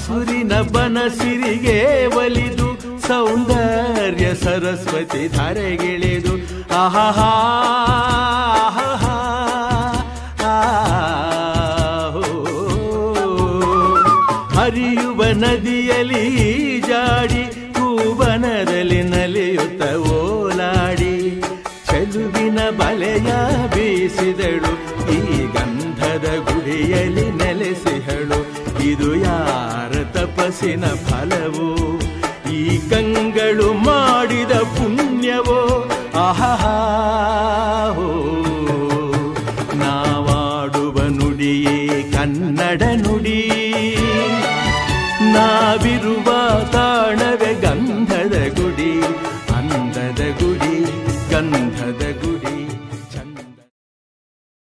ಹಸುರಿನ ಬನಸಿರಿಗೆ ಒಲಿದು ಸೌಂದರ್ಯ ಸರಸ್ವತಿ ಧರೆಗಿಳಿದು ಆಹಾ ಆಹಾಹಾ, ಆಹೋ. ಹರಿಯುವ ನದಿಯಲ್ಲಿ ಜಾಡಿ ಹೂವನದಲ್ಲಿ ನಲಿಯುತ್ತ ಓಲಾಡಿ ಚೆಲುವಿನ ಬಲೆಯ ಬೀಸಿದಳು ಈ ಗಂಧದ ಗುಡಿಯಲ್ಲಿ ನೆಲೆಸಿಹಳು ಇದು ಯಾರ ತಪಸ್ಸಿನ ಫಲವೋ ಈ ಕಂಗಳು ಮಾಡಿದ ಪುಣ್ಯವೋ ಆಹಾ ನಾವಾಡುವ ನುಡಿಯೇ ಕನ್ನಡ ನುಡಿ ನಾವಿರುವ ತಾಣವೇ ಗಂಧದ ಗುಡಿ ಅಂದದ ಗುಡಿ ಗಂಧದ ಗುಡಿ